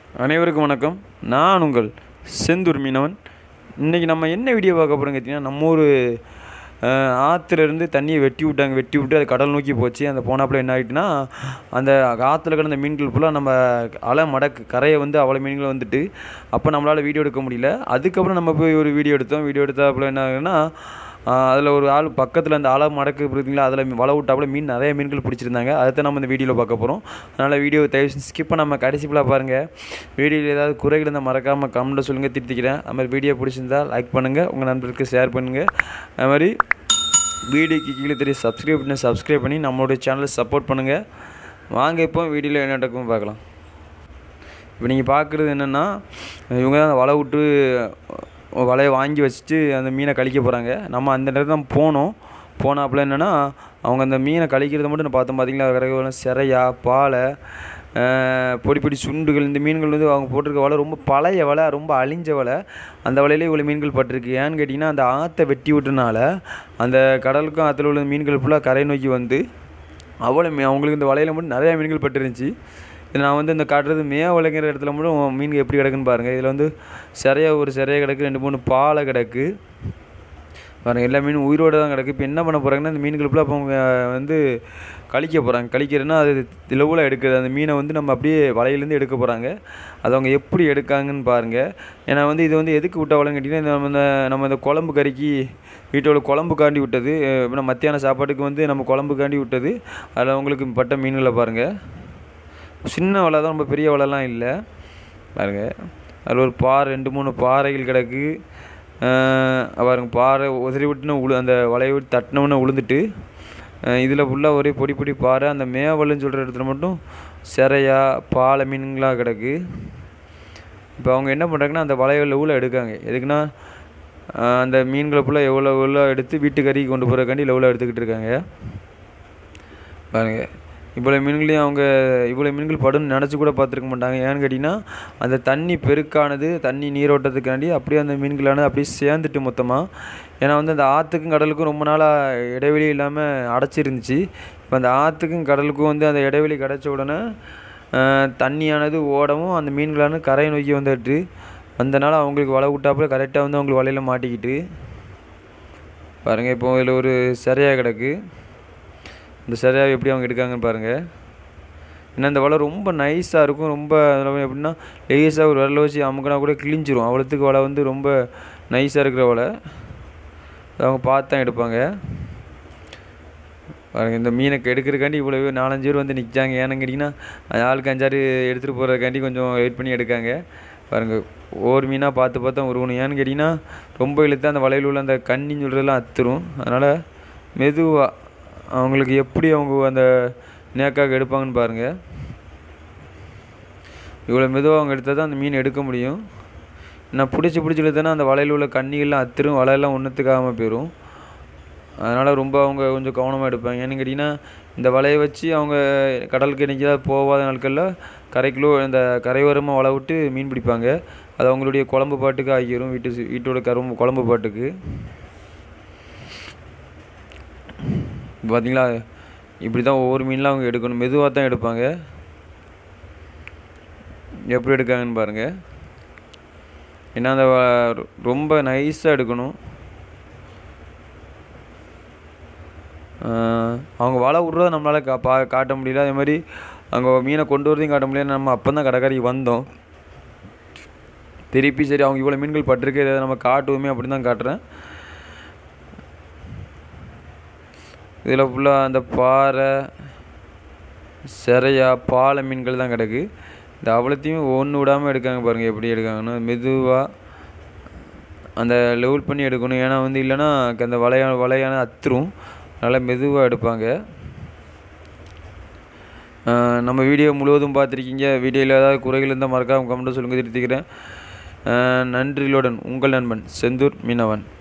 அனைவருக்கும் வணக்கம் நான் உங்கள் செந்தூர் மீனவன் இன்றைக்கி நம்ம என்ன வீடியோ பார்க்க போகிறோம் கேட்டிங்கன்னா நம்ம ஊர் ஆற்றுலேருந்து தண்ணியை வெட்டி விட்டாங்க வெட்டி விட்டு அது கடல் நோக்கி போச்சு அந்த போனாப்புல என்ன ஆகிட்டுனா அந்த ஆற்றுல கிடந்த மீன்கள் ஃபுல்லாக நம்ம அலை மடக்கு கரையை வந்து அவ்வளோ மீன்கள் வந்துட்டு அப்போ நம்மளால் வீடியோ எடுக்க முடியல அதுக்கப்புறம் நம்ம போய் ஒரு வீடியோ எடுத்தோம் வீடியோ எடுத்தாப்புல என்ன ஆகுதுன்னா அதில் ஒரு ஆள் பக்கத்தில் அந்த அலை மடக்கு இருக்குங்களா அதில் வலை விட்டாப்புல மீன் நிறைய மீன்கள் பிடிச்சிருந்தாங்க அதை நம்ம இந்த வீடியோவில் பார்க்க போகிறோம் அதனால் வீடியோ தயவு செஞ்சு ஸ்கிப் பண்ணாமல் கடைசி ஃபுல்லாக பாருங்கள் வீடியோவில் ஏதாவது குறைகள் இருந்தால் மறக்காமல் கமெண்ட்டில் சொல்லுங்கள் திருத்திக்கிறேன் அது மாதிரி வீடியோ பிடிச்சிருந்தா லைக் பண்ணுங்கள் உங்கள் நண்பர்களுக்கு ஷேர் பண்ணுங்கள் அது மாதிரி வீடியோக்கு கீழே தெரிய சப்ஸ்கிரைப் பண்ணி சப்ஸ்கிரைப் பண்ணி நம்மளுடைய சேனலை சப்போர்ட் பண்ணுங்கள் வாங்க இப்போ வீடியோவில் என்ன நடக்கும் பார்க்கலாம் இப்போ நீங்கள் பார்க்குறது என்னென்னா இவங்க தான் அந்த வலை விட்டு வலையை வாங்கி வச்சுட்டு அந்த மீனை கழிக்க போகிறாங்க நம்ம அந்த நேரத்தில் தான் போனோம் போனாப்புல என்னென்னா அவங்க அந்த மீனை கழிக்கிறத மட்டும் நான் பார்த்தோம் பார்த்தீங்களா கிடக்கு சிறையா பாலை பொடி பொடி சுண்டுகள் இந்த மீன்கள் வந்து அவங்க போட்டிருக்க வலை ரொம்ப பழைய வலை ரொம்ப அழிஞ்ச வலை அந்த வலையிலே இவ்வளோ மீன்கள் பட்டிருக்கு ஏன்னு கேட்டிங்கன்னா அந்த ஆற்றை வெட்டி விட்டனால அந்த கடலுக்கும் ஆற்றுல உள்ள மீன்கள் ஃபுல்லாக கரை நோக்கி வந்து அவ்வளோ மீ அவங்களுக்கு இந்த வலையில் மட்டும் நிறையா மீன்கள் பட்டுருந்துச்சு இது நான் வந்து இந்த காட்டுறது மே வளைக்கிற இடத்துல மட்டும் மீன் எப்படி கிடக்குன்னு பாருங்கள் இதில் வந்து சிறையா ஒரு சிறையா கிடக்கு ரெண்டு மூணு பாலை கிடக்கு பாருங்கள் எல்லா மீனும் உயிரோடு தான் கிடக்கு இப்போ என்ன பண்ண போகிறாங்கன்னா இந்த மீன்கள் ஃபுல்லாக இப்போ அவங்க வந்து கழிக்க போகிறாங்க கழிக்கிறதுனா அது லெவலாக எடுக்குது அந்த மீனை வந்து நம்ம அப்படியே வலையிலேருந்து எடுக்க போகிறாங்க அது அவங்க எப்படி எடுக்காங்கன்னு பாருங்கள் ஏன்னா வந்து இது வந்து எதுக்கு விட்ட வலைன்னு கேட்டிங்கன்னா நம்ம இந்த நம்ம இந்த குழம்பு கறிக்கு வீட்டோட குழம்பு காண்டி விட்டது இப்போ மத்தியான சாப்பாட்டுக்கு வந்து நம்ம குழம்பு காண்டி விட்டது அதில் அவங்களுக்கு பட்ட மீன்களை பாருங்கள் சின்ன வலை தான் ரொம்ப பெரிய வலைலாம் இல்லை பாருங்க அதில் ஒரு பாறை ரெண்டு மூணு பாறைகள் கிடக்கு பாருங்க பாறை உதறி விட்டுன்னு உழு அந்த வலையை விட்டு தட்டினவுன்னு உளுந்துட்டு இதில் ஃபுல்லாக ஒரே பொடி பொடி பாறை அந்த மேவல்னு சொல்கிற இடத்துல மட்டும் சிறையா பாலை மீன்களாக கிடக்கு இப்போ அவங்க என்ன பண்ணுறாங்கன்னா அந்த வலைகளில் உள்ள எடுக்காங்க எதுக்குன்னா அந்த மீன்களை ஃபுல்லாக எவ்வளோ எவ்வளோ எடுத்து வீட்டு கறிக்கு கொண்டு போகிறக்காண்டி எவ்வளோ எடுத்துக்கிட்டு இருக்காங்க பாருங்கள் இவ்வளோ மீன்களையும் அவங்க இவ்வளோ மீன்கள் படுன்னு நினச்சி கூட பார்த்துருக்க மாட்டாங்க ஏன்னு கேட்டிங்கன்னா அந்த தண்ணி பெருக்கானது தண்ணி நீரோட்டத்துக்காண்டி அப்படியே அந்த மீன்களானது அப்படியே சேர்ந்துட்டு மொத்தமாக ஏன்னா வந்து அந்த ஆற்றுக்கும் கடலுக்கும் ரொம்ப நாளாக இடைவெளி இல்லாமல் அடைச்சிருந்துச்சு இப்போ அந்த ஆற்றுக்கும் கடலுக்கும் வந்து அந்த இடைவெளி கிடச்ச உடனே தண்ணியானது ஓடவும் அந்த மீன்களானது கரையை நோக்கி வந்துட்டு வந்தனால அவங்களுக்கு வலை விட்டாப்புல கரெக்டாக வந்து அவங்களுக்கு வலையில் மாட்டிக்கிட்டு பாருங்கள் இப்போ இதில் ஒரு சரியாக கிடக்கு இந்த சரியாக எப்படி அவங்க எடுக்காங்கன்னு பாருங்கள் ஏன்னா இந்த வலை ரொம்ப நைஸாக இருக்கும் ரொம்ப அதில் எப்படின்னா லேஸாக ஒரு விரல வச்சு அமுக்கினா கூட கிழிஞ்சிரும் அவ்வளோத்துக்கு வலை வந்து ரொம்ப நைஸாக இருக்கிற வலை அவங்க பார்த்து தான் எடுப்பாங்க பாருங்க இந்த மீனை எடுக்கிறக்காண்டி இவ்வளோ நாலஞ்சு பேர் வந்து நிற்காங்க ஏன்னு கேட்டிங்கன்னா அந்த ஆளுக்கு அஞ்சாறு எடுத்துகிட்டு போகிறதுக்காண்டி கொஞ்சம் வெயிட் பண்ணி எடுக்காங்க பாருங்கள் ஒவ்வொரு மீனாக பார்த்து பார்த்தா உருவணும் ஏன்னு கேட்டிங்கன்னா ரொம்ப இழுத்து அந்த வலையில் உள்ள அந்த கண்ணின்னு சொல்கிறதெல்லாம் அத்துரும் அதனால் மெதுவாக அவங்களுக்கு எப்படி அவங்க அந்த நேக்காக எடுப்பாங்கன்னு பாருங்கள் இவ்வளோ மெதுவாக அவங்க எடுத்தால் தான் அந்த மீன் எடுக்க முடியும் நான் பிடிச்சி பிடிச்சி இழுத்தேன்னா அந்த வலையில் உள்ள கண்ணிகள்லாம் அத்திரும் வலையெல்லாம் ஒன்றுத்துக்காமல் போயிடும் அதனால் ரொம்ப அவங்க கொஞ்சம் கவனமாக எடுப்பாங்க ஏன்னு கேட்டிங்கன்னா இந்த வலையை வச்சு அவங்க கடலுக்கு என்றைக்காவது போகாத நாட்களில் கரைக்குள்ளோ இந்த கரையோரமாக வலை விட்டு மீன் பிடிப்பாங்க அது அவங்களுடைய குழம்பு பாட்டுக்கு ஆகிரும் வீட்டு வீட்டோட கரும் குழம்பு பாட்டுக்கு பார்த்தீங்களா இப்படி தான் ஒவ்வொரு மீன்லாம் அவங்க எடுக்கணும் மெதுவாக தான் எடுப்பாங்க எப்படி எடுக்காங்கன்னு பாருங்கள் ஏன்னா அந்த ரொம்ப நைஸாக எடுக்கணும் அவங்க வலை விட்றத நம்மளால் கா பா காட்ட முடியல அதே மாதிரி அங்கே மீனை கொண்டு வரதையும் காட்ட முடியல நம்ம அப்போ தான் கடைக்காரிக்கு வந்தோம் திருப்பி சரி அவங்க இவ்வளோ மீன்கள் பட்டிருக்கு இதை நம்ம காட்டுவோமே அப்படின்னு தான் காட்டுறேன் இதில் ஃபுல்லாக அந்த பாறை சிறையா பாலை மீன்கள் தான் கிடக்கு இந்த அவ்வளோத்தையும் ஒன்று விடாமல் எடுக்காங்க பாருங்கள் எப்படி எடுக்காங்கன்னு மெதுவாக அந்த லெவல் பண்ணி எடுக்கணும் ஏன்னா வந்து இல்லைன்னா அந்த வலையான வலையான அத்துரும் அதனால் மெதுவாக எடுப்பாங்க நம்ம வீடியோ முழுவதும் பார்த்துருக்கீங்க வீடியோவில் ஏதாவது குறைகள் இருந்தால் மறக்காமல் கமெண்ட்டை சொல்லுங்கள் திருத்திக்கிறேன் நன்றிகளுடன் உங்கள் நண்பன் செந்தூர் மீனவன்